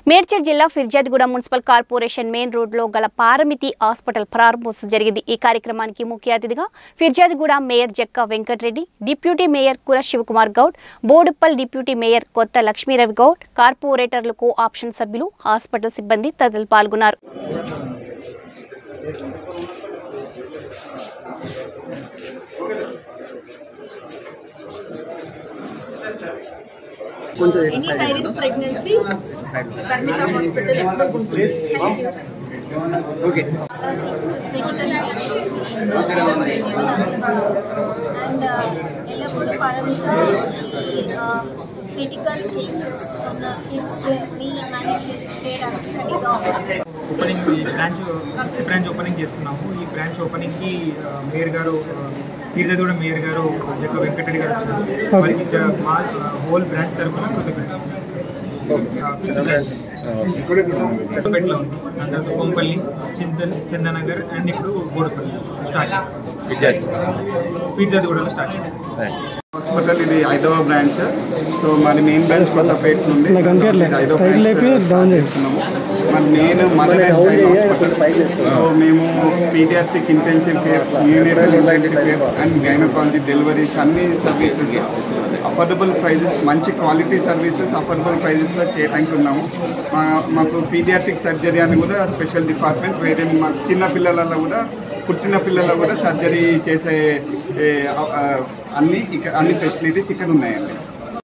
మేడ్చల్ జిల్లా Peerzadiguda municipal corporation main రోడ్లో గల పారమితి హాస్పిటల్ ప్రారంభోత్సవం జరిగింది ఈ కార్యక్రమానికి ముఖ్య అతిథిగా Peerzadiguda mayor Jakka Venkatareddy deputy mayor Kura Sivakumar Goud Boduppal deputy mayor Kotha Lakshmiravi Goud కార్పొరేటర్లు కో ఆప్షన్ సభ్యులు హాస్పిటల్ సిబ్బంది తదితరులు పాల్గొన్నారు కొంచెం any high risk pregnancy Rashmika hospital ఎప్పుడు ఉంటుంది థ్యాంక్ యూ ఓకే అండ్ ఎల్లప్పుడూ పరంగా క్రిటికల్ కేసెస్ ఉన్న కిడ్స్ని మేనేజ్ చేయడానికి రెడీగా ఉంటారు ఓపెనింగ్ ఈ బ్రాంచ్ బ్రాంచ్ ఓపెనింగ్ చేసుకున్నాము ఈ బ్రాంచ్ ఓపెనింగ్కి ఆ, మేయర్ గారు తీర్జగూడ మేయర్ గారు జక్క వెంకటరెడ్డి గారు వచ్చారు వారికి జ- మా హోల్ బ్రాంచ్ తరఫున కృతజ్ఞతలు చెట్టుపేటలో ఉంది దాని తర్వాత కొంపల్లి చింతన్ చందనగర్ అండ్ ఇప్పుడు గోడపల్లి స్టార్ట్ చేస్తాం తీర్జగూడలో స్టార్ట్ చేస్తాం హాస్పిటల్ ఇది ఐదవ బ్రాంచ్ సో మరి మెయిన్ బ్రాంచ్ కొత్తపేట నుండి ఇది ఐదవ బ్రాంచ్ స్టార్ట్ చేస్తున్నాము మరి main mother and child hospital so మేము పీడియాట్రిక్ ఇంటెన్సివ్ కేర్ యూనిటల్ intensive care and gynaecology deliveries అన్ని సర్వీసెస్ అఫోర్డబుల్ ప్రైజెస్ మంచి క్వాలిటీ సర్వీసెస్ అఫోర్డబుల్ ప్రైజెస్లో చేయడానికి ఉన్నాము మా మాకు పీడియాట్రిక్ సర్జరీ అని కూడా స్పెషల్ డిపార్ట్మెంట్ వేరే మా చిన్న పిల్లలలో కూడా పుట్టిన పిల్లల్లో కూడా సర్జరీ చేసే ఏ, ఆ, ఆ, అన్ని ఇక అన్ని ఫెసిలిటీస్ ఇక్కడ ఉన్నాయండి